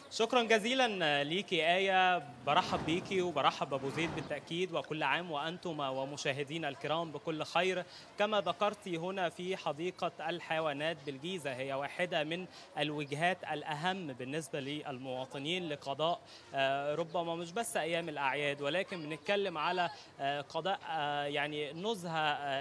شكرا جزيلا ليكي آية برحب بيكي وبرحب بأبو زيد بالتأكيد وكل عام وأنتم ومشاهدينا الكرام بكل خير كما ذكرت هنا في حديقة الحيوانات بالجيزة هي واحدة من الوجهات الأهم بالنسبة للمواطنين لقضاء آه، ربما مش بس أيام الأعياد ولكن بنتكلم على آه، قضاء آه، يعني نزهة آه،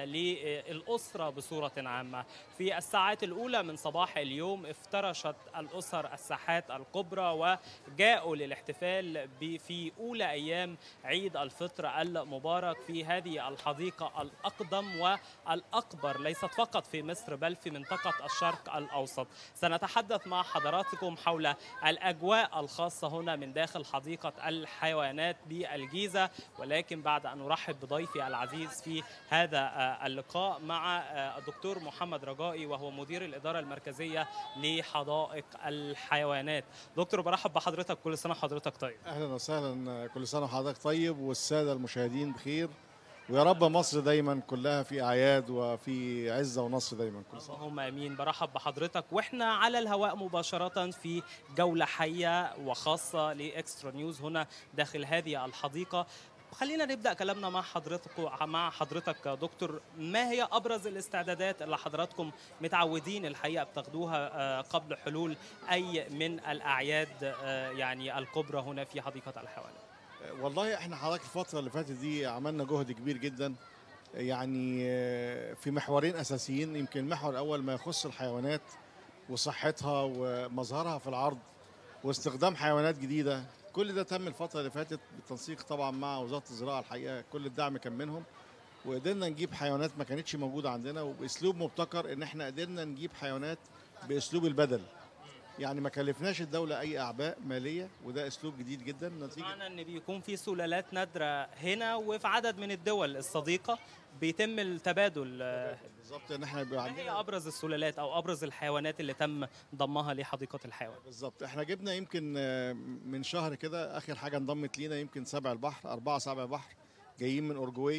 للأسرة بصورة عامة في الساعات الأولى من صباح اليوم افترشت الأسر الساحات الكبرى وجاءوا للاحتفال ب- في أولى أيام عيد الفطر المبارك في هذه الحديقة الأقدم والأكبر ليست فقط في مصر بل في منطقة الشرق الأوسط سنتحدث مع حضراتكم حول الأجواء الخاصة هنا من داخل حديقة الحيوانات بالجيزة ولكن بعد أن أرحب بضيفي العزيز في هذا آه، اللقاء مع آه، الدكتور محمد رجائي وهو مدير الإدارة المركزية لحدائق الحيوانات دكتور برحب بحضرتك كل سنة وحضرتك طيب اهلا وسهلا كل سنه وحضرتك طيب والساده المشاهدين بخير ويا رب مصر دايما كلها في اعياد وفي عزه ونصر دايما كل سنه اللهم امين برحب بحضرتك واحنا على الهواء مباشره في جوله حيه وخاصه لاكسترا نيوز هنا داخل هذه الحديقه خلينا نبدا كلامنا مع حضرتك مع حضرتك يا دكتور ما هي ابرز الاستعدادات اللي حضراتكم متعودين الحقيقه بتاخدوها آه، قبل حلول اي من الاعياد آه، يعني الكبرى هنا في حديقه الحيوانات والله احنا حضرتك الفتره اللي فاتت دي عملنا جهد كبير جدا يعني آه، في محورين اساسيين يمكن المحور الاول ما يخص الحيوانات وصحتها ومظهرها في العرض واستخدام حيوانات جديده كل ده تم الفتره اللي فاتت بالتنسيق طبعا مع وزاره الزراعه الحقيقه كل الدعم كان منهم وقدرنا نجيب حيوانات ما كانتش موجوده عندنا وباسلوب مبتكر ان احنا قدرنا نجيب حيوانات باسلوب البدل يعني ما كلفناش الدوله اي اعباء ماليه وده اسلوب جديد جدا نتيجه معنى ان بيكون في سلالات نادره هنا وفي عدد من الدول الصديقه بيتم التبادل آه، بالظبط ان احنا يبقى ما هي عندنا ابرز السلالات او ابرز الحيوانات اللي تم ضمها لحديقه الحيوان بالظبط احنا جبنا يمكن آه، من شهر كده اخر حاجه انضمت لينا يمكن سبع البحر اربعه سبع بحر جايين من اورجواي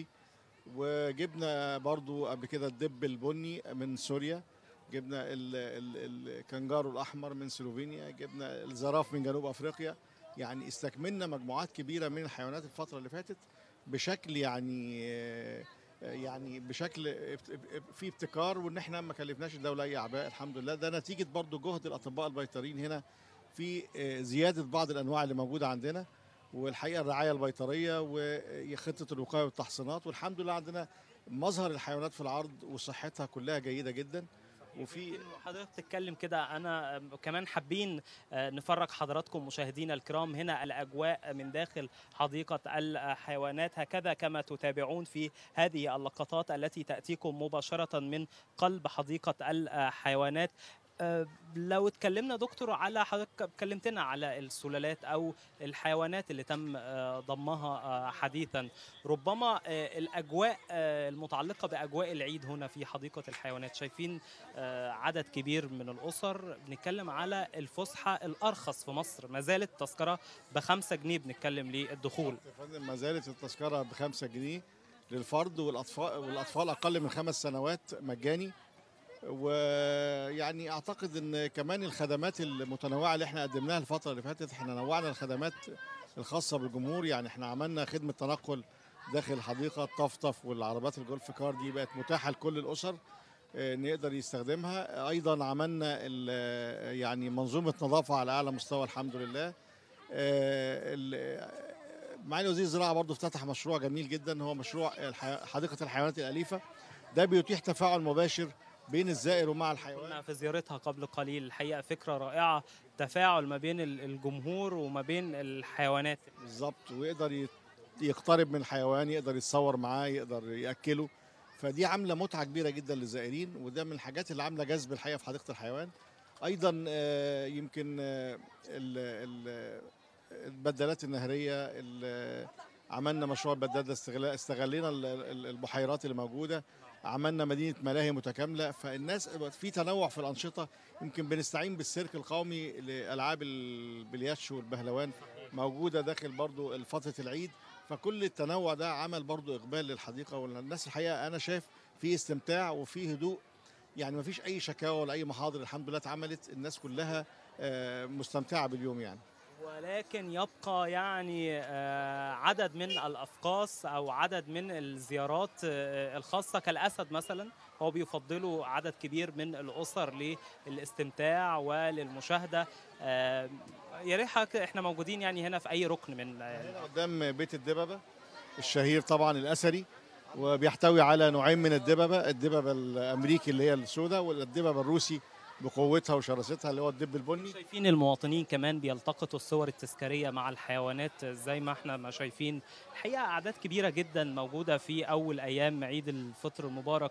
وجبنا برضو قبل كده الدب البني من سوريا جبنا ال- ال- الكنجارو الاحمر من سلوفينيا جبنا الزراف من جنوب افريقيا يعني استكملنا مجموعات كبيره من الحيوانات الفتره اللي فاتت بشكل يعني آه، يعني بشكل ابت- في ابتكار وان احنا ما كلفناش الدوله اي اعباء الحمد لله ده نتيجه برضو جهد الاطباء البيطريين هنا في آه، زياده بعض الانواع اللي موجوده عندنا والحقيقه الرعايه البيطريه وخطه الوقايه والتحصينات والحمد لله عندنا مظهر الحيوانات في العرض وصحتها كلها جيده جدا وفي حضرتك تتكلم كده انا آه، كمان حابين آه، نفرج حضراتكم مشاهدينا الكرام هنا الاجواء من داخل حديقه الحيوانات هكذا كما تتابعون في هذه اللقطات التي تاتيكم مباشره من قلب حديقه الحيوانات آه، لو اتكلمنا دكتور على حضرتك اتكلمتنا على السلالات او الحيوانات اللي تم آه، ضمها آه، حديثا ربما آه، الاجواء آه، المتعلقه باجواء العيد هنا في حديقه الحيوانات شايفين آه، عدد كبير من الاسر بنتكلم على الفسحه الارخص في مصر ما زالت التذكره بخمسة جنيه بنتكلم للدخول يا فندم ما زالت التذكره بخمسة جنيه للفرد والاطفال والاطفال اقل من خمس سنوات مجاني ويعني اعتقد ان كمان الخدمات المتنوعه اللي احنا قدمناها الفتره اللي فاتت احنا نوعنا الخدمات الخاصه بالجمهور يعني احنا عملنا خدمه تنقل داخل الحديقه الطفطف والعربات الجولف كار دي بقت متاحه لكل الاسر آه، نقدر يستخدمها ايضا عملنا ال- يعني منظومه نظافه على اعلى مستوى الحمد لله آه، ال- معالي وزير الزراعه برضه افتتح مشروع جميل جدا هو مشروع الحي- حديقه الحيوانات الاليفه ده بيتيح تفاعل مباشر بين الزائر ومع الحيوان كنا في زيارتها قبل قليل الحقيقه فكره رائعه تفاعل ما بين ال- الجمهور وما بين الحيوانات بالظبط ويقدر يت- يقترب من الحيوان يقدر يتصور معاه يقدر ياكله فدي عامله متعه كبيره جدا للزائرين وده من الحاجات اللي عامله جذب الحقيقه في حديقه الحيوان ايضا آه، يمكن آه، ال- ال- البدالات النهريه ال- عملنا مشروع البدال ده استغلا- استغلينا ال- ال- البحيرات اللي موجوده عملنا مدينه ملاهي متكامله فالناس في تنوع في الانشطه يمكن بنستعين بالسيرك القومي لالعاب البلياتش والبهلوان موجوده داخل برضو فتره العيد فكل التنوع ده عمل برضو اقبال للحديقه والناس الحقيقه انا شايف في استمتاع وفي هدوء يعني ما فيش اي شكاوى ولا اي محاضر الحمد لله اتعملت الناس كلها آه، مستمتعه باليوم يعني ولكن يبقى يعني آه، عدد من الافقاص او عدد من الزيارات آه، الخاصه كالاسد مثلا هو بيفضلوا عدد كبير من الاسر للاستمتاع وللمشاهده آه، يا ريت حضرتك احنا موجودين يعني هنا في اي ركن من هنا قدام بيت الدببة الشهير طبعا الأثري وبيحتوي على نوعين من الدببة الدببة الأمريكي اللي هي السوداء والدببة الروسي بقوتها وشراستها اللي هو الدب البني شايفين المواطنين كمان بيلتقطوا الصور التذكاريه مع الحيوانات زي ما احنا ما شايفين الحقيقه اعداد كبيره جدا موجوده في اول ايام عيد الفطر المبارك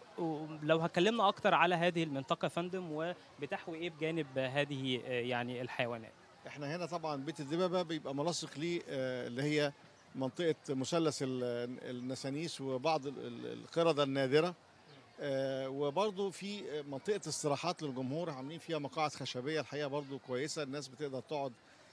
ولو هكلمنا اكتر على هذه المنطقه يا فندم وبتحوي ايه بجانب هذه آه، يعني الحيوانات احنا هنا طبعا بيت الدببة بيبقى ملاصق ليه آه، اللي هي منطقة مثلث ال- النسانيس وبعض ال- ال- القردة النادرة آه، وبرضه في منطقة استراحات للجمهور عاملين فيها مقاعد خشبية الحقيقة برضه كويسة الناس بتقدر تقعد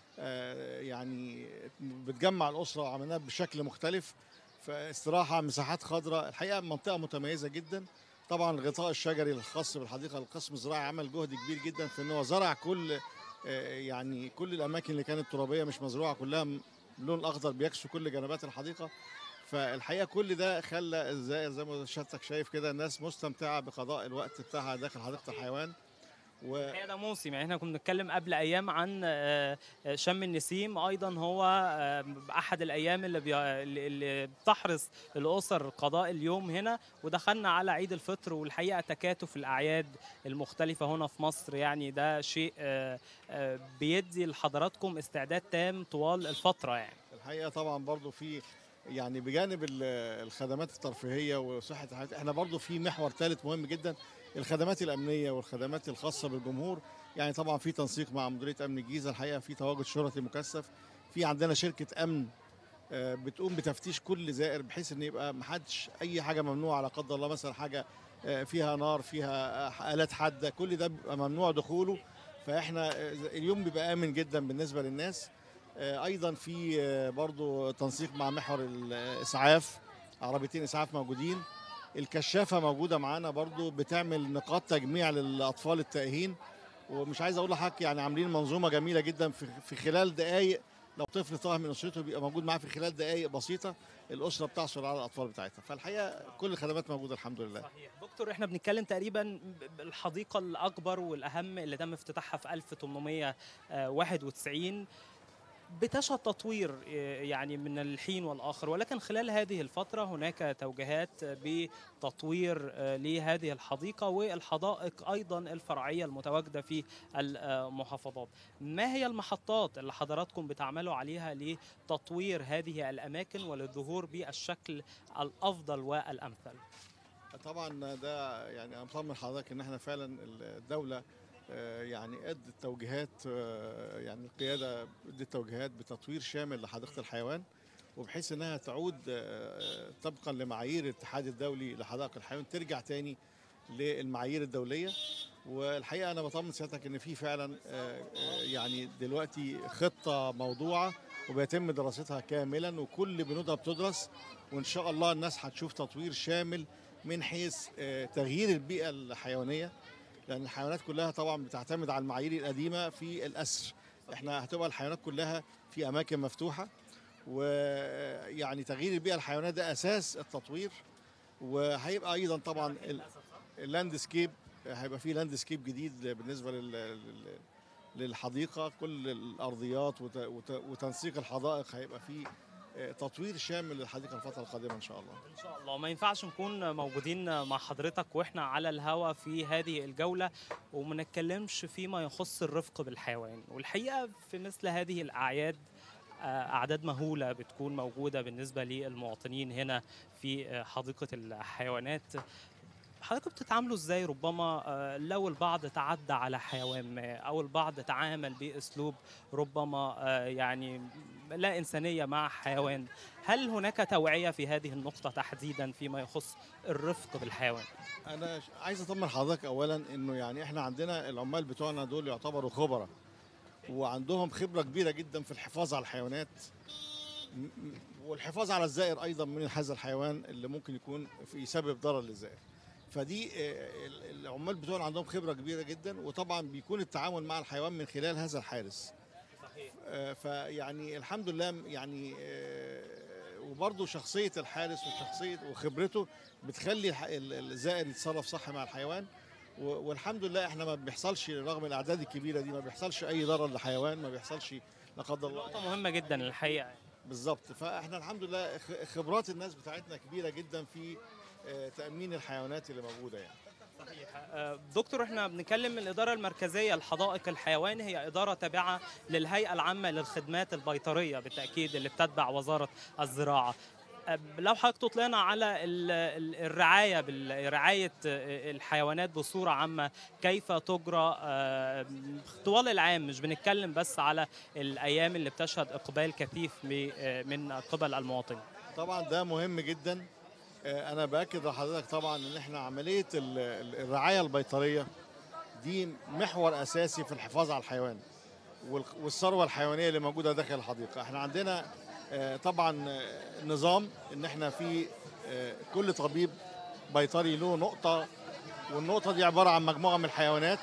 آه، يعني بتجمع الأسرة وعملناها بشكل مختلف فاستراحة مساحات خضراء الحقيقة منطقة متميزة جدا طبعا الغطاء الشجري الخاص بالحديقة القسم الزراعي عمل جهد كبير جدا في ان هو زرع كل آه، يعني كل الاماكن اللي كانت ترابيه مش مزروعه كلها م- اللون الاخضر بيكسو كل جنبات الحديقه فالحقيقه كل ده خلى زي زي ما شفتك شايف كده الناس مستمتعه بقضاء الوقت بتاعها داخل حديقه الحيوان و الحقيقه ده موسم يعني احنا كنا بنتكلم قبل ايام عن آه، آه، شم النسيم ايضا هو آه، احد الايام اللي بي... اللي اللي بتحرص الاسر قضاء اليوم هنا ودخلنا على عيد الفطر والحقيقه تكاتف الاعياد المختلفه هنا في مصر يعني ده شيء آه، آه، بيدي لحضراتكم استعداد تام طوال الفتره يعني الحقيقه طبعا برضو في يعني بجانب ال- الخدمات الترفيهيه وصحه الحياه احنا برضو في محور ثالث مهم جدا الخدمات الامنيه والخدمات الخاصه بالجمهور يعني طبعا في تنسيق مع مديريه امن الجيزه الحقيقه في تواجد شرطي مكثف في عندنا شركه امن آه، بتقوم بتفتيش كل زائر بحيث ان يبقى محدش اي حاجه ممنوعه لا قدر الله مثلا حاجه آه، فيها نار فيها آه، الات حاده كل ده بيبقى ممنوع دخوله فاحنا آه، اليوم بيبقى امن جدا بالنسبه للناس آه، ايضا في آه، برضو تنسيق مع محور الاسعاف عربيتين اسعاف موجودين الكشافه موجوده معانا برضو بتعمل نقاط تجميع للاطفال التائهين ومش عايز اقول لحضرتك يعني عاملين منظومه جميله جدا في في خلال دقائق لو طفل تاه من اسرته بيبقى موجود معاه في خلال دقائق بسيطه الاسره بتعثر على الاطفال بتاعتها فالحقيقه كل الخدمات موجوده الحمد لله صحيح دكتور احنا بنتكلم تقريبا الحديقه الاكبر والاهم اللي تم افتتاحها في 1891 بتشهد تطوير اه، يعني من الحين والاخر ولكن خلال هذه الفتره هناك توجيهات بتطوير اه، لهذه الحديقه والحدائق ايضا الفرعيه المتواجده في المحافظات. ما هي المحطات اللي حضراتكم بتعملوا عليها لتطوير هذه الاماكن وللظهور بالشكل الافضل والامثل؟ طبعا ده يعني انا مطمن حضرتك ان احنا فعلا الدوله آه، يعني ادت توجيهات آه، يعني القياده ادت توجيهات بتطوير شامل لحديقه الحيوان وبحيث انها تعود آه، طبقا لمعايير الاتحاد الدولي لحدائق الحيوان ترجع تاني للمعايير الدوليه والحقيقه انا بطمن سيادتك ان في فعلا آه، آه، يعني دلوقتي خطه موضوعه وبيتم دراستها كاملا وكل بنودها بتدرس وان شاء الله الناس هتشوف تطوير شامل من حيث آه، تغيير البيئه الحيوانيه لان الحيوانات كلها طبعا بتعتمد على المعايير القديمه في الاسر احنا هتبقى الحيوانات كلها في اماكن مفتوحه ويعني تغيير البيئه الحيوانيه ده اساس التطوير وهيبقى ايضا طبعا ال- اللاندسكيب هيبقى في لاندسكيب جديد بالنسبه لل لل- للحديقه كل الارضيات وت- وت- وتنسيق الحدائق هيبقى فيه آه، تطوير شامل للحديقه الفتره القادمه ان شاء الله ان شاء الله ما ينفعش نكون موجودين مع حضرتك واحنا على الهوا في هذه الجوله وما نتكلمش فيما يخص الرفق بالحيوان والحقيقه في مثل هذه الاعياد آه، اعداد مهوله بتكون موجوده بالنسبه للمواطنين هنا في آه، حديقه الحيوانات حضراتكم بتتعاملوا ازاي ربما آه، لو البعض تعدى على حيوان ما او البعض تعامل باسلوب ربما آه، يعني لا انسانيه مع حيوان هل هناك توعيه في هذه النقطه تحديدا فيما يخص الرفق بالحيوان انا ش- عايز اطمن حضرتك اولا انه يعني احنا عندنا العمال بتوعنا دول يعتبروا خبراء وعندهم خبره كبيره جدا في الحفاظ على الحيوانات م- م- والحفاظ على الزائر ايضا من هذا الحيوان اللي ممكن يكون في يسبب ضرر للزائر فدي آه، ال- العمال بتوعنا عندهم خبره كبيره جدا وطبعا بيكون التعامل مع الحيوان من خلال هذا الحارس آه، فيعني الحمد لله يعني آه، وبرضه شخصيه الحارس وشخصيه وخبرته بتخلي الح- ال- الزائر يتصرف صح مع الحيوان و- والحمد لله احنا ما بيحصلش رغم الاعداد الكبيره دي ما بيحصلش اي ضرر لحيوان ما بيحصلش لا قدر الله نقطة مهمة جدا الحقيقة بالظبط فاحنا الحمد لله خ- خبرات الناس بتاعتنا كبيره جدا في آه، تامين الحيوانات اللي موجوده يعني صحيح آه، دكتور احنا بنتكلم الإدارة المركزية لحدائق الحيوان هي إدارة تابعة للهيئة العامة للخدمات البيطرية بالتأكيد اللي بتتبع وزارة الزراعة آه، لو حضرتك تطلعنا على ال- ال- الرعاية بال- رعاية آه، الحيوانات بصورة عامة كيف تجرى آه، طوال العام مش بنتكلم بس على الأيام اللي بتشهد إقبال كثيف م- آه، من قبل المواطنين طبعا ده مهم جدا آه، انا باكد لحضرتك طبعا ان احنا عمليه ال- ال- الرعايه البيطريه دي محور اساسي في الحفاظ على الحيوان وال- والثروه الحيوانيه اللي موجوده داخل الحديقه احنا عندنا آه، طبعا آه، نظام ان احنا في آه، كل طبيب بيطري له نقطه والنقطه دي عباره عن مجموعه من الحيوانات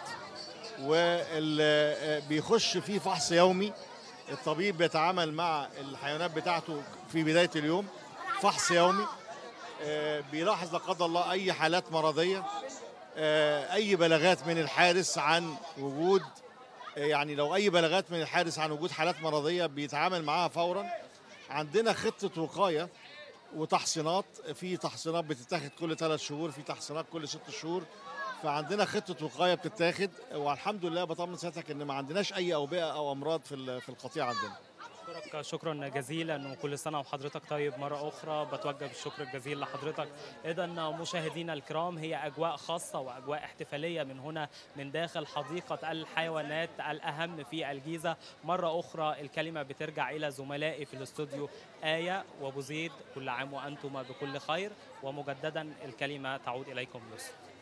وبيخش فيه فحص يومي الطبيب بيتعامل مع الحيوانات بتاعته في بدايه اليوم فحص يومي آه، بيلاحظ لا قدر الله اي حالات مرضيه آه، اي بلاغات من الحارس عن وجود آه، يعني لو اي بلاغات من الحارس عن وجود حالات مرضيه بيتعامل معاها فورا عندنا خطه وقايه وتحصينات في تحصينات بتتاخد كل ثلاث شهور في تحصينات كل ست شهور فعندنا خطه وقايه بتتاخد والحمد لله بطمن سيادتك ان ما عندناش اي اوبئه او امراض في ال- في القطيع عندنا أشكرك شكرا جزيلا وكل سنة وحضرتك طيب مرة أخرى بتوجه بالشكر الجزيل لحضرتك إذا مشاهدينا الكرام هي أجواء خاصة وأجواء احتفالية من هنا من داخل حديقة الحيوانات الأهم في الجيزة مرة أخرى الكلمة بترجع إلى زملائي في الاستوديو آية وأبو زيد كل عام وأنتم بكل خير ومجددا الكلمة تعود إليكم يوسف